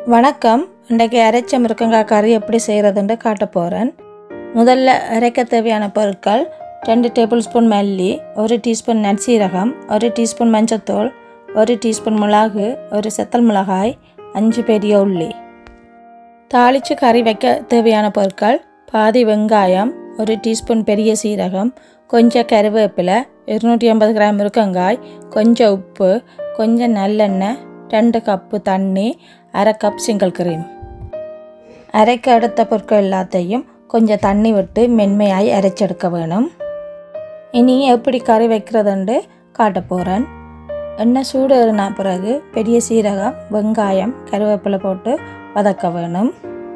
வணக்கம் இன்றைக்கு அரைச்ச முருங்கங்காய் கறி எப்படி செய்கிறதுன்னு காட்ட போகிறேன் முதல்ல அரைக்க தேவையான பொருட்கள் ரெண்டு டேபிள் ஸ்பூன் மல்லி ஒரு டீஸ்பூன் நற்சீரகம் ஒரு டீஸ்பூன் மஞ்சத்தூள் ஒரு டீஸ்பூன் மிளகு ஒரு செத்தல் மிளகாய் அஞ்சு பெரிய உள்ளி தாளித்து கறி வைக்க தேவையான பொருட்கள் பாதி வெங்காயம் ஒரு டீஸ்பூன் பெரிய சீரகம் கொஞ்சம் கருவேப்பிலை இருநூற்றி ஐம்பது கிராம் முருங்கங்காய் கொஞ்சம் உப்பு கொஞ்சம் நல்லெண்ணெய் ரெண்டு கப்பு தண்ணி அரை கப் சிங்கிள் க்ரீம் அரைக்க எடுத்த பொருட்கள் எல்லாத்தையும் கொஞ்சம் தண்ணி விட்டு மென்மையாய் அரைச்செடுக்க வேணும் இனி எப்படி கறி வைக்கிறதுண்டு காட்ட போகிறேன் எண்ணெய் சூடு ஏறின பிறகு பெரிய சீரகம் வெங்காயம் கருவேப்பிலை போட்டு வதக்க வேணும்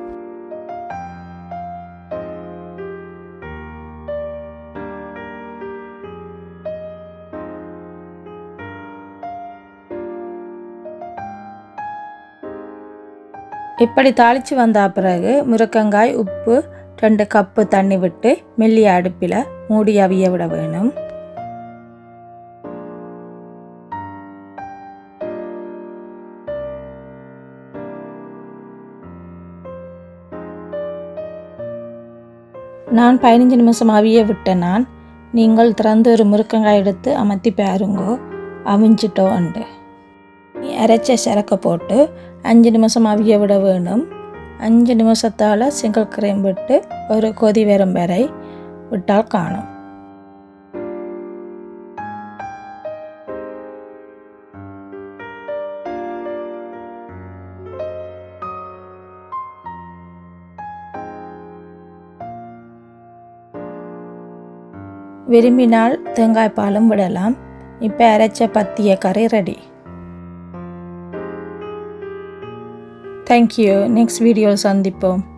இப்படி தாளித்து வந்த பிறகு முருக்கங்காய் உப்பு ரெண்டு கப்பு தண்ணி விட்டு மெல்லிய அடுப்பில் மூடி அவிய விட வேணும் நான் பதினஞ்சு நிமிஷம் அவிய விட்டேன் நான் நீங்கள் திறந்து ஒரு முருக்கங்காய் எடுத்து அமர்த்தி பாருங்கோ அவிஞ்சிட்டோ அண்டு அரைச்ச சரக்கை போட்டு அஞ்சு நிமிஷம் அவிய விட வேணும் அஞ்சு நிமிஷத்தால் சிங்கிள் கிரீம் விட்டு ஒரு கொதி வரும் வரை விட்டால் காணும் விரும்பினால் தேங்காய் பாலும் விடலாம் இப்போ அரைச்ச பத்திய கறி ரெடி தேங்க்யூ நெக்ஸ்ட் வீடியோவில் சந்திப்போம்